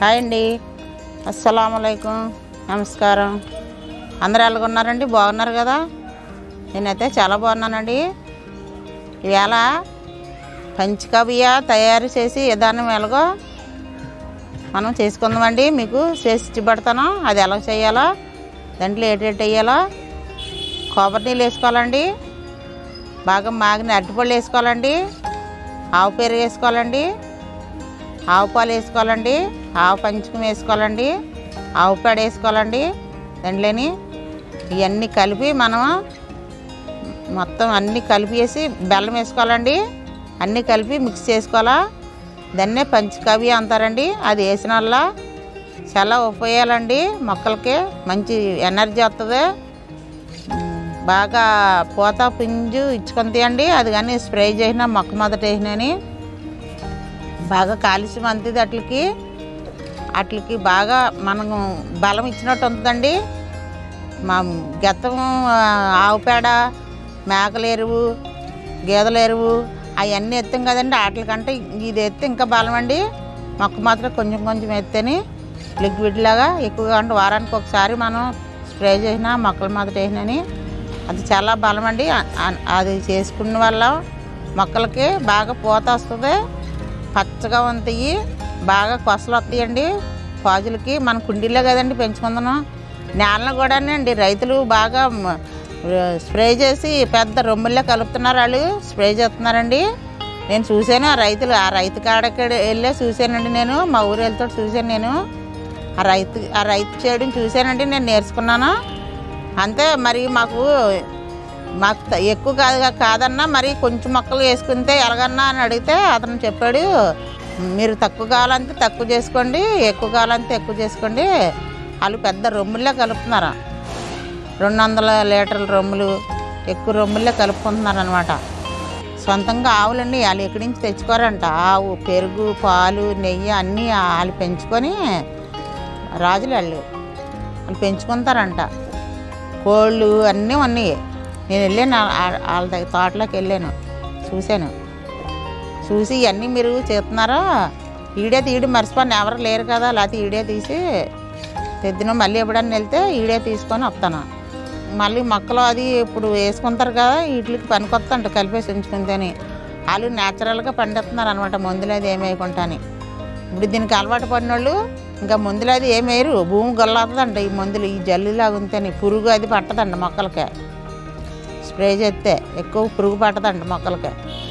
Hi అండి అస్సలామలైకుం నమస్కారం అందరూ ఎలాగ ఉన్నారండి బాగున్నారు కదా నేనైతే చాలా బాగున్నానండి ఈవేళ పంచకవ్య తయారు చేసి విధానం ఎలాగో మనం చేసుకుందామండి మీకు చేసి ఇచ్చిపెడతాను అది ఎలా చేయాలో దాంట్లో ఏటేటి వేయాలో కొబ్బరి నీళ్ళు వేసుకోవాలండి బాగా మాగిన అరటిపళ్ళు వేసుకోవాలండి ఆవు పెరుగు వేసుకోవాలండి ఆవు పాలు వేసుకోవాలండి ఆవు పంచకం వేసుకోవాలండి ఆవు పేడ వేసుకోవాలండి దాంట్లోని ఇవన్నీ కలిపి మనం మొత్తం అన్నీ కలిపి వేసి బెల్లం వేసుకోవాలండి అన్నీ కలిపి మిక్స్ చేసుకోవాలా దాన్నే పంచకవి అంటారండి అది వేసిన వల్ల చాలా ఉపయోగాలండి మొక్కలకి మంచి ఎనర్జీ వస్తుంది ఉమ్, బాగా పూత పింజు ఇచ్చుకుంటాయండి అది కానీ స్ప్రే చేసినా మొక్క మొదట వేసినని బాగా కాలుష్యం అంతది అట్లకి అట్లకి బాగా మనం బలం ఇచ్చినట్టు ఉంటుందండి మా గెత్తం ఆ, ఆవు పేడ మేకల ఎరువు గేదెల ఎరువు అవన్నీ ఎత్తాం కదండి వాటికంటే ఇది ఎత్తే ఇంకా బలం అండి మొక్క మాత్రం కొంచెం కొంచెం ఎత్తేని లిక్విడ్ లాగా ఎక్కువగా అంటే వారానికి ఒకసారి మనం స్ప్రే చేసినా మొక్కల మాత్రం వేసినని అది చాలా బలం అండి ఆ- ఆ- అది చేసుకున్న వల్ల మొక్కలకి బాగా పూత వస్తుంది పచ్చగా ఉంటాయి బాగా కొసలు వస్తాయండి పాజులకి మన కుండీలో కదండి పెంచుకుందాం నేలను కూడా అండి రైతులు బాగా మ- స్ప్రే చేసి పెద్ద రొమ్ముల్లో కలుపుతున్నారు వాళ్ళు స్ప్రే చేస్తున్నారండి నేను చూశాను ఆ రైతులు ఆ రైతు కాడకి వెళ్ళే చూశానండి నేను మా ఊరు వెళ్తే చూశాను నేను ఆ రైతు ఆ రైతు చేయడం చూశానండి నేను నేర్చుకున్నాను అంతే మరి మాకు మాకు త- ఎక్కువ కాదు కాదన్నా మరి కొంచెం మొక్కలు వేసుకుంటే ఎలాగన్నా అని అడిగితే అతను చెప్పాడు మీరు తక్కువ కావాలంటే తక్కువ చేసుకోండి ఎక్కువ కావాలంటే ఎక్కువ చేసుకోండి వాళ్ళు పెద్ద రొమ్ముల్లో కలుపుతున్నారు రెండు వందల లీటర్ల రొమ్ములు ఎక్కువ రొమ్ముల్లో కలుపుకుంటున్నారు అనమాట సొంతంగా ఆవులండి వాళ్ళు ఎక్కడి నుంచి తెచ్చుకోరంట ఆవు పెరుగు పాలు నెయ్యి అన్నీ వాళ్ళు పెంచుకొని రాజులు వాళ్ళు వాళ్ళు పెంచుకుంటారంట కోళ్ళు అన్నీ ఉన్నాయి నేను వెళ్ళాను ఆ- ఆ- వాళ్ళ దగ్గర తోటలోకి వెళ్ళాను చూశాను చూసి ఇవన్నీ మీరు చేస్తున్నారా ఈడే తీయడం మర్చిపోయి ఎవరు లేరు కదా లేకపోతే ఈడే తీసి తెద్దిన మళ్ళీ ఎప్పుడన్నా వెళ్తే ఈడే తీసుకొని వస్తాను మళ్ళీ మొక్కలు అది ఇప్పుడు వేసుకుంటారు కదా వీటికి పనికొస్తంట కలిపేసి ఉంచుకుంటేని వాళ్ళు న్యాచురల్గా పండిస్తున్నారు అనమాట మందులు అది ఏమి వేయకుండాని ఇప్పుడు దీనికి అలవాటు పడిన వాళ్ళు ఇంకా మందులు అది ఏమి వేయరు భూమి గొల్లవుతుందంట ఈ మందులు ఈ జల్లులాగా ఉంటేని పురుగు అది పట్టదంట మొక్కలకి స్ప్రే చేస్తే ఎక్కువ పురుగు పట్టదంట మొక్కలకి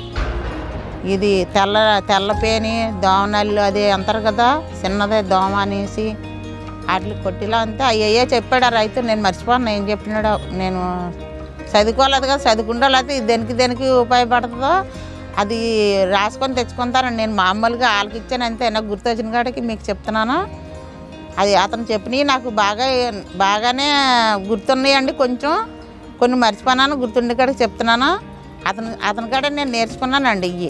ఇది తెల్ల తెల్ల పేని దోమ నల్లు అది అంటారు కదా చిన్నదే దోమ అనేసి వాటికి కొట్టిలా అంతే అయ్యయ్యే చెప్పాడు ఆ రైతు నేను మర్చిపోను ఏం చెప్పినాడో నేను చదువుకోలేదు కదా చదువుకుంటా లేకపోతే ఇది దేనికి దేనికి ఉపయోగపడుతుందో అది రాసుకొని తెచ్చుకుంటానండి నేను మామూలుగా వాళ్ళకి ఇచ్చాను అంతే నాకు గుర్తొచ్చిన కాడికి మీకు చెప్తున్నాను అది అతను చెప్పినవి నాకు బాగా బాగానే గుర్తున్నాయండి కొంచెం కొన్ని మర్చిపోయినాను గుర్తుండే కాడికి చెప్తున్నాను అతను అతని కాడ నేను నేర్చుకున్నానండి ఇవి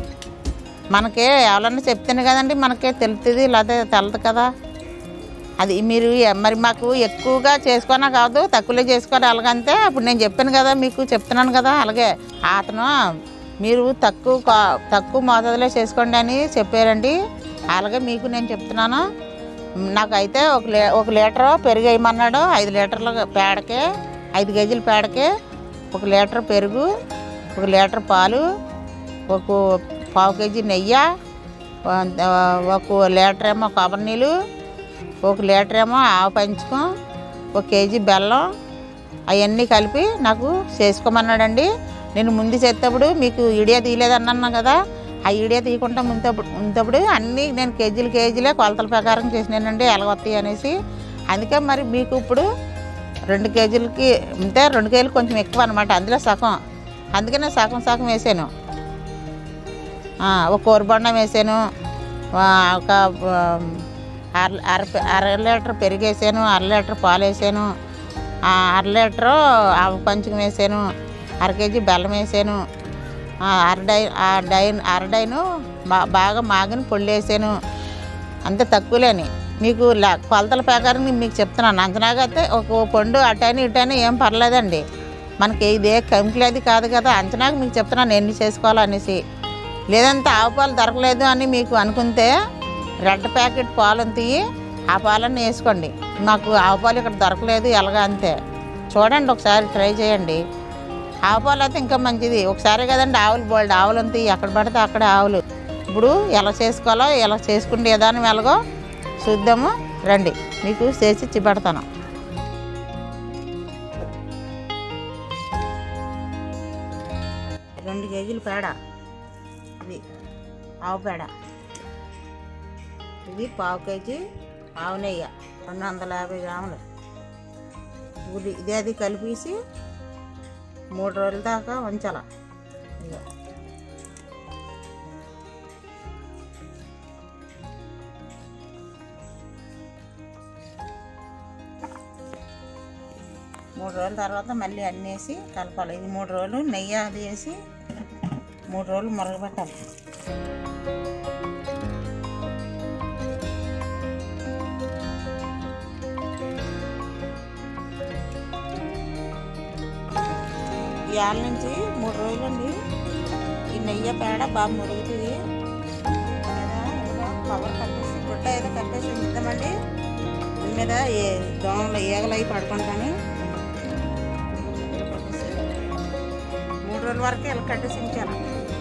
మనకి ఎవరన్నా చెప్తేనే కదండి మనకే తెలుస్తుంది లేకపోతే తెలదు కదా అది మీరు ఎ- మరి మాకు ఎక్కువగా చేసుకున్నా కాదు తక్కువలో చేసుకోవాలి అలాగంతే అప్పుడు నేను చెప్పాను కదా మీకు చెప్తున్నాను కదా అలాగే అతను మీరు తక్కువ కా- తక్కువ మోతాదులో చేసుకోండి అని చెప్పారండి అలాగే మీకు నేను చెప్తున్నాను నాకైతే ఒక లీ ఒక లీటర్ పెరుగు వేయమన్నాడు ఐదు లీటర్ల పేడకే ఐదు కేజీల పేడకే ఒక లీటర్ పెరుగు ఒక లీటర్ పాలు ఒక పావు కేజీ నెయ్యి ఒక లీటర్ ఏమో కొబ్బరి నీళ్ళు ఒక లీటర్ ఏమో ఆవు పంచకం ఒక కేజీ బెల్లం అవన్నీ కలిపి నాకు చేసుకోమన్నాడండి నేను ముందు చేసేటప్పుడు మీకు ఈడియా తీయలేదన్నాను కదా ఆ ఈడియా తీయకుండా ముంతప్పుడు ముంతప్పుడు అన్నీ నేను కేజీలు కేజీలే కొలతల ప్రకారం చేసినానండి ఎలాగొస్తాయి అనేసి అందుకే మరి మీకు ఇప్పుడు రెండు కేజీలకి అంటే రెండు కేజీలు కొంచెం ఎక్కువ అనమాట అందులో సగం అందుకనే సగం సగం వేసాను ఆ, ఒక కూరబొండం వేసాను ఆ, ఒక ఆ, అర అర అర లీటర్ పెరుగు వేసాను అర లీటర్ పాలు వేసాను ఆ, అర లీటరు ఆవు పంచకం వేసాను అర కేజీ బెల్లం వేసాను ఆ, అర డై ఆ డైన్ అర డైను బా- బాగా మాగిన పొళ్ళు వేసాను అంతే తక్కువలేని మీకు లా- కొలతల ప్రకారం నేను మీకు చెప్తున్నాను అంచనాగా అయితే ఒక పండు అటని ఇటని ఏం పర్లేదండి మనకి ఇదే కెమికల్ అది కాదు కదా అంచనాకు మీకు చెప్తున్నాను ఎన్ని చేసుకోవాలనేసి లేదంటే ఆవు పాలు దొరకలేదు అని మీకు అనుకుంటే రెడ్ ప్యాకెట్ పాలు తీయి ఆ పాలన్నీ వేసుకోండి నాకు ఆవు పాలు ఇక్కడ దొరకలేదు ఎలాగా అంతే చూడండి ఒకసారి ట్రై చేయండి ఆవు పాలు అయితే ఇంకా మంచిది ఒకసారి కదండి ఆవులు బోల్డ్ ఆవులు అంతా ఎక్కడ పడితే అక్కడ ఆవులు ఇప్పుడు ఎలా చేసుకోవాలో ఎలా చేసుకునే విధానం ఎలాగో చూద్దాము రండి మీకు చేసి ఇచ్చి పెడతాను రెండు కేజీలు పేడ ఇది ఆవు పేడ ఇది పావు కేజీ ఆవు నెయ్యి రెండు వందల యాభై గ్రాములు ఇది ఇది అది కలిపేసి మూడు రోజుల దాకా ఉంచాల ఇక మూడు రోజుల తర్వాత మళ్ళీ అన్నీ వేసి కలపాలి ఇది మూడు రోజులు నెయ్యి అది వేసి మూడు రోజులు మరగబెట్టాలి ఇవాళ నుంచి మూడు రోజులండి ఈ నెయ్యి పేడ బాగా మురుగుతుంది కవర్ కట్టేసి గుడ్డ ఏదో కట్టేసి ఉంచుతామండి దీని మీద ఏ దోమలు ఈగలు అవి పడుకుంటాను మూడు రోజుల వరకు ఇలా కట్టేసి ఉంచాను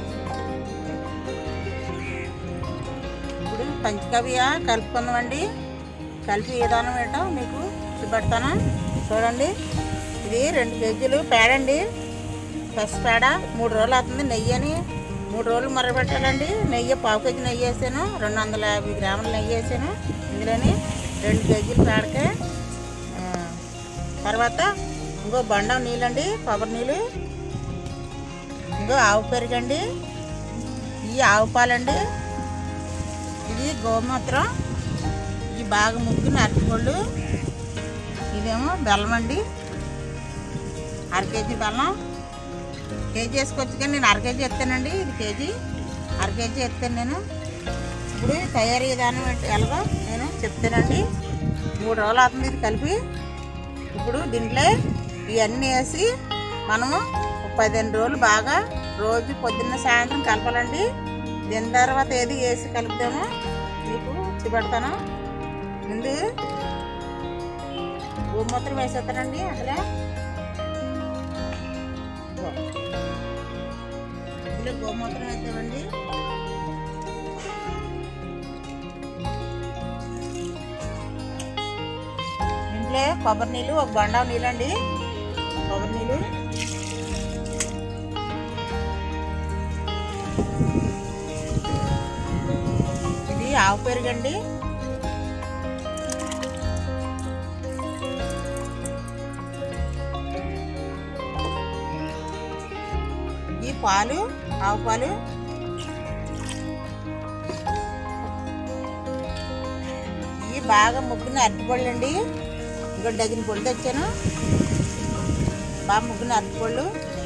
ఇప్పుడు పంచకవ్య కలుపుకుందామండి కలిపి విధానం ఏంటో మీకు చూపెడతాను చూడండి ఇది రెండు కేజీలు పేడండి పసి పేడ మూడు రోజులు అవుతుంది నెయ్యి అని మూడు రోజులు మరగబెట్టాలండి నెయ్యి పావు కేజీ నెయ్యి వేసాను రెండు వందల యాభై గ్రాముల నెయ్యి వేసాను ఇందులోని రెండు కేజీలు పేడకే ఆ, తర్వాత ఇంకో బండం నీళ్ళండి కొబ్బరి నీళ్ళు ఇంకో ఆవు పెరుగండి ఈ ఆవు పాలండి ఇది గోమూత్రం ఇది బాగా ముగ్గిన అరటిపళ్ళు ఇదేమో బెల్లం అండి అర కేజీ బెల్లం కేజీ వేసుకొచ్చి కానీ నేను అర కేజీ ఎత్తానండి ఇది కేజీ అర కేజీ ఎత్తాను నేను ఇప్పుడు తయారీ విధానం ఏంటి ఎలాగో నేను చెప్తానండి మూడు రోజులు అవుతుంది ఇది కలిపి ఇప్పుడు దీంట్లో ఇవన్నీ వేసి మనము ఒక పదిహేను రోజులు బాగా రోజు పొద్దున్న సాయంత్రం కలపాలండి దీని తర్వాత ఏది వేసి కలుపుతామో మీకు చూపెడతాను ముందు గోమూత్రం వేసేస్తానండి అందులో ఇదిగో. ఇందులో గోమూత్రం వేద్దామండి ఇంట్లో కొబ్బరి నీళ్ళు ఒక బండా నీళ్ళండి కొబ్బరి నీళ్ళు ఇది ఆవు పెరుగండి ఈ పాలు ఆవు పాలు ఇవి బాగా ముగ్గున అరటిపళ్ళు అండి ఇంకో డజన్ పళ్ళు తెచ్చాను బాగా ముగ్గున అరటిపళ్ళు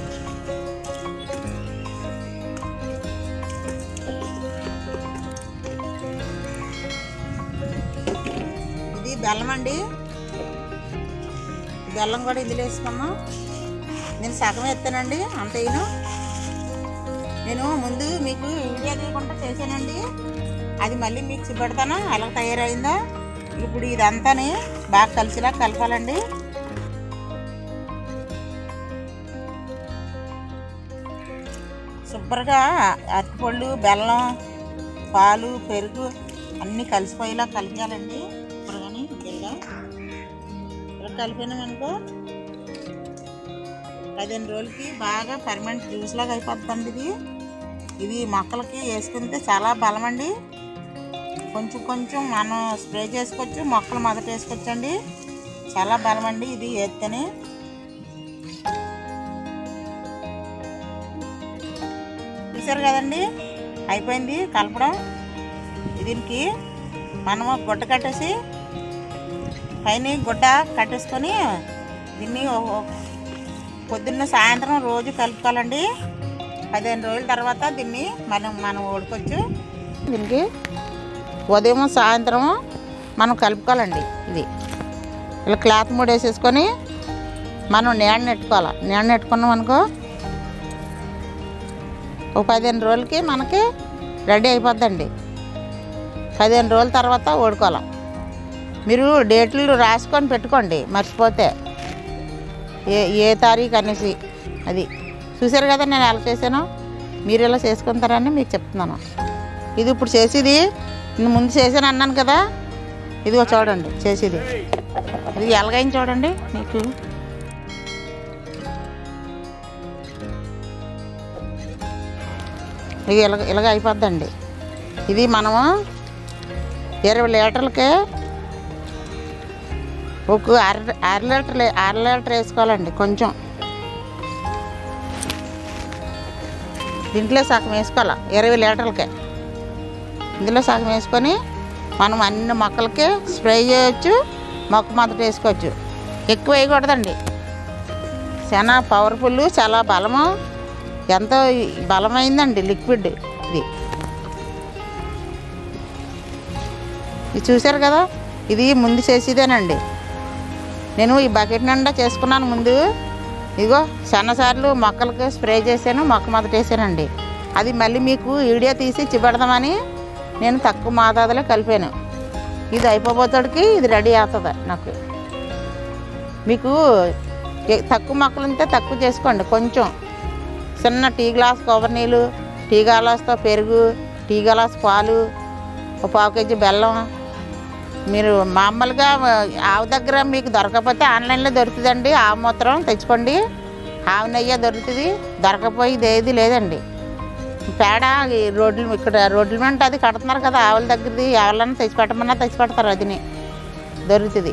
ఇది బెల్లం అండి బెల్లం కూడా ఇందులో వేసుకున్నాం నేను సగం ఎత్తానండి అంత వేయను నేను ముందు మీకు వీడియో తీయకుండా చేశానండి అది మళ్ళీ మీకు చూపెడతాను ఎలా తయారైందో ఇప్పుడు ఇదంతాని బాగా కలిసిలా కలపాలండి శుభ్రంగా అరటిపళ్ళు బెల్లం పాలు పెరుగు అన్నీ కలిసిపోయేలా కలిపాలండి శుభ్రంగాని ఇలా ఇలా కలిపినామనుకో పదిహేను రోజులకి బాగా పర్మనెంట్ జ్యూస్ లాగా అయిపోతుందండి ఇది ఇది మొక్కలకి వేసుకుంటే చాలా బలం అండి కొంచెం కొంచెం మనం స్ప్రే చేసుకోవచ్చు మొక్కలు మొదట వేసుకోవచ్చండి చాలా బలం అండి ఇది వేస్తేనే చూసారు కదండి అయిపోయింది కలపడం దీనికి మనము గుడ్డ కట్టేసి పైన గుడ్డ కట్టేసుకొని దీన్ని ఓ- ఓ- పొద్దున్న సాయంత్రం రోజు కలుపుకోవాలండి పదిహేను రోజుల తర్వాత దీన్ని మనం మనం ఓడుకోవచ్చు దీనికి ఉదయం సాయంత్రం మనం కలుపుకోవాలండి ఇది ఇలా క్లాత్ మూడు వేసేసుకొని మనం నీడ నెట్టుకోవాలి నీడ నెట్టుకున్నాం అనుకో ఒక పదిహేను రోజులకి మనకి రెడీ అయిపోద్దండి పదిహేను రోజుల తర్వాత ఓడుకోవాలి మీరు డేట్లు రాసుకొని పెట్టుకోండి మర్చిపోతే ఏ ఏ తారీఖు అనేసి అది చూసారు కదా నేను ఎలా చేశాను మీరు ఎలా చేసుకుంటారని మీకు చెప్తున్నాను ఇది ఇప్పుడు చేసేది నేను ముందు చేశాను అన్నాను కదా ఇదిగో చూడండి చేసేది ఇది ఎలాగైంది చూడండి మీకు ఇది ఇలాగ ఇలాగ అయిపోద్దండి ఇది మనము ఇరవై లీటర్లకే ఒక అర అర లీటర్ లే- అర లీటర్ వేసుకోవాలండి కొంచెం దీంట్లో సగం వేసుకోవాలి ఇరవై లీటర్లకే ఇందులో సగం వేసుకొని మనం అన్ని మొక్కలకి స్ప్రే చేయొచ్చు మొక్క మొదట వేసుకోవచ్చు ఎక్కువ వేయకూడదండి చాలా పవర్ఫుల్ చాలా బలము ఎంతో బలమైందండి లిక్విడ్ ఇది ఇది చూశారు కదా ఇది ముందు చేసేదేనండి నేను ఈ బకెట్ నిండా చేసుకున్నాను ముందు ఇదిగో చాలాసార్లు మొక్కలకి స్ప్రే చేశాను మొక్క మొదట వేసానండి అది మళ్ళీ మీకు వీడియో తీసి చిపెడదామని నేను తక్కువ మోతాదులో కలిపాను ఇది అయిపోబోతాడికి ఇది రెడీ అవుతుంది నాకు మీకు ఏ- తక్కువ మొక్కలు ఉంటే తక్కువ చేసుకోండి కొంచెం చిన్న టీ గ్లాస్ కొబ్బరి నీళ్ళు టీ గ్లాస్తో పెరుగు టీ గ్లాస్ పాలు ఒక పావు కేజీ బెల్లం మీరు మామూలుగా ఆవు దగ్గర మీకు దొరకకపోతే ఆన్లైన్లో దొరుకుతుందండి ఆవు మూత్రం తెచ్చుకోండి ఆవు నెయ్యి దొరుకుతుంది దొరకపోయేది ఏది లేదండి పేడ ఈ రోడ్లు ఇక్కడ రోడ్ల వెంట అది కడుతున్నారు కదా ఆవుల దగ్గరది ఎవరన్నా తెచ్చి పెట్టమన్నా తెచ్చి పెడతారు అదిని దొరుకుతుంది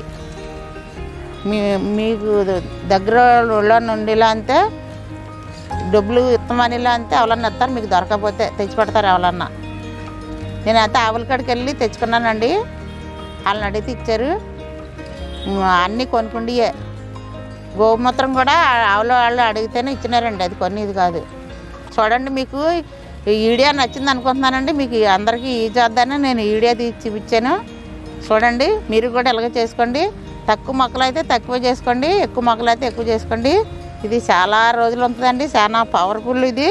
మీ మీకు దగ్గర ఊళ్ళో నుండిలా అంతే డబ్బులు ఇస్తామనిలా అంతే ఎవరన్నా ఇస్తారు మీకు దొరకకపోతే తెచ్చి పెడతారు ఎవరన్నా నేనైతే ఆవుల కాడికి వెళ్ళి తెచ్చుకున్నానండి వాళ్ళని అడిగితే ఇచ్చారు ఉమ్, అన్నీ కొనుక్కుండియే గోమూత్రం కూడా ఆవుల వాళ్ళు అడిగితేనే ఇచ్చినారండి అది కొనేది కాదు చూడండి మీకు ఈ వీడియో నచ్చింది అనుకుంటున్నానండి మీకు అందరికీ ఈ చేద్దాను నేను ఈ వీడియో తీసి చూపించాను చూడండి మీరు కూడా ఇలాగే చేసుకోండి తక్కువ మొక్కలు అయితే తక్కువ చేసుకోండి ఎక్కువ మొక్కలు అయితే ఎక్కువ చేసుకోండి ఇది చాలా రోజులు ఉంటుందండి చాలా పవర్ఫుల్ ఇది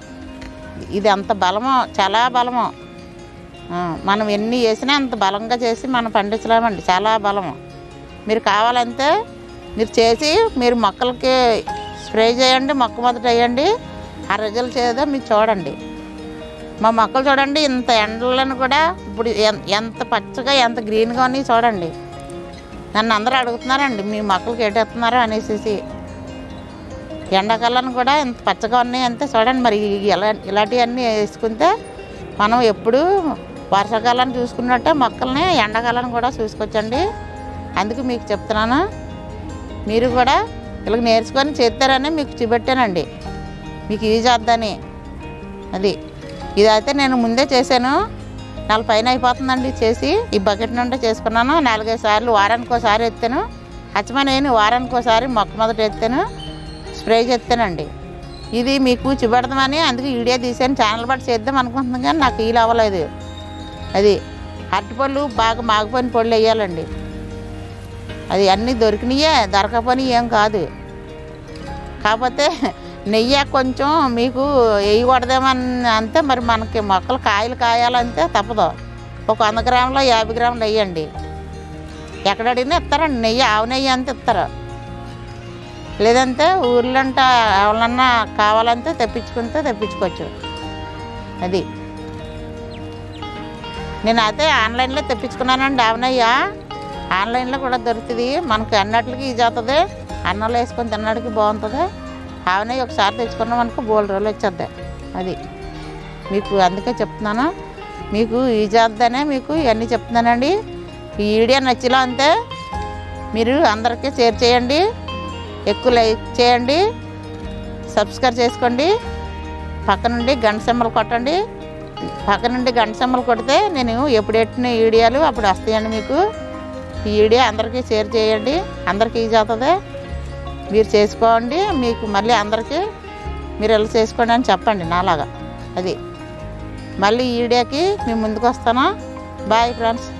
ఇది అంత బలము చాలా బలము ఆ, మనం ఎన్ని వేసినా అంత బలంగా చేసి మనం పండించలేమండి చాలా బలము మీరు కావాలంటే మీరు చేసి మీరు మొక్కలకి స్ప్రే చేయండి మొక్క మొదట వేయండి ఆ రిజల్ట్ ఏదో మీరు చూడండి మా మొక్కలు చూడండి ఇంత ఎండలను కూడా ఇప్పుడు ఎన్- ఎంత పచ్చగా ఎంత గ్రీన్గా ఉన్నాయి చూడండి నన్ను అందరూ అడుగుతున్నారండి మీ మొక్కలకి ఏటేస్తున్నారు అనేసి ఎండాకాలం కూడా ఇంత పచ్చగా ఉన్నాయి అంతే చూడండి మరి ఇలా ఇలాంటివన్నీ వేసుకుంటే మనం ఎప్పుడు వర్షాకాలం చూసుకున్నట్టే మొక్కల్ని ఎండాకాలం కూడా చూసుకోవచ్చండి అందుకు మీకు చెప్తున్నాను మీరు కూడా ఇలా నేర్చుకొని చేస్తారని మీకు చూపెట్టానండి మీకు ఇది చేద్దని అది ఇదైతే నేను ముందే చేశాను నాలుగు పైన అయిపోతుందండి చేసి ఈ బకెట్ నుండి చేసుకున్నాను నాలుగైదు సార్లు వారానికి ఒకసారి ఎత్తాను అచ్చమని నేను వారానికి ఒకసారి మొక్క మొదట ఎత్తాను స్ప్రే చేస్తానండి ఇది మీకు చూపెడదామని అందుకే వీడియో తీసాను ఛానల్ బట్టి చేద్దాం అనుకుంటున్నాను కానీ నాకు వీలు అవ్వలేదు అది అరటిపళ్ళు బాగా మాగిపోయిన పళ్ళు వేయాలండి అది అన్నీ దొరికినాయే దొరకపోని ఏం కాదు కాకపోతే నెయ్యి కొంచెం మీకు వేయకూడదేమని అంతే మరి మనకి మొక్కలు కాయలు కాయాలంటే తప్పదు ఒక వంద గ్రాములు యాభై గ్రాములు వేయండి ఎక్కడ అడిగినా ఇస్తారండి నెయ్యి ఆవు నెయ్యి అంత ఇస్తారు లేదంటే ఊర్లంట ఎవరన్నా కావాలంటే తెప్పించుకుంటే తెప్పించుకోవచ్చు అది నేను అయితే ఆన్లైన్లో తెప్పించుకున్నానండి ఆవునయ్య ఆన్లైన్లో కూడా దొరుకుతుంది మనకి అన్నట్లకి ఇది అవుతుంది అన్నంలో వేసుకొని తినడానికి బాగుంటుంది ఆవునయ్య ఒకసారి తెచ్చుకున్నాం అనుకో బోల్ రోజులు వచ్చేద్ది అది మీకు అందుకే చెప్తున్నాను మీకు ఈ చేద్దనే మీకు ఇవన్నీ చెప్తున్నానండి ఈ వీడియో నచ్చిలో అంతే మీరు అందరికీ షేర్ చేయండి ఎక్కువ లైక్ చేయండి సబ్స్క్రైబ్ చేసుకోండి పక్క నుండి గంట సింబల్ కొట్టండి పక్క నుండి గంట సింబల్ కొడితే నేను ఎప్పుడు ఎట్టిన వీడియోలు అప్పుడు వస్తాయండి మీకు ఈ వీడియో అందరికీ షేర్ చేయండి అందరికీ ఈజీ అవుతుంది మీరు చేసుకోండి మీకు మళ్ళీ అందరికీ మీరు ఎలా చేసుకోండి అని చెప్పండి నాలాగా అది మళ్ళీ ఈ వీడియోకి మేము ముందుకు వస్తాను బాయ్ ఫ్రెండ్స్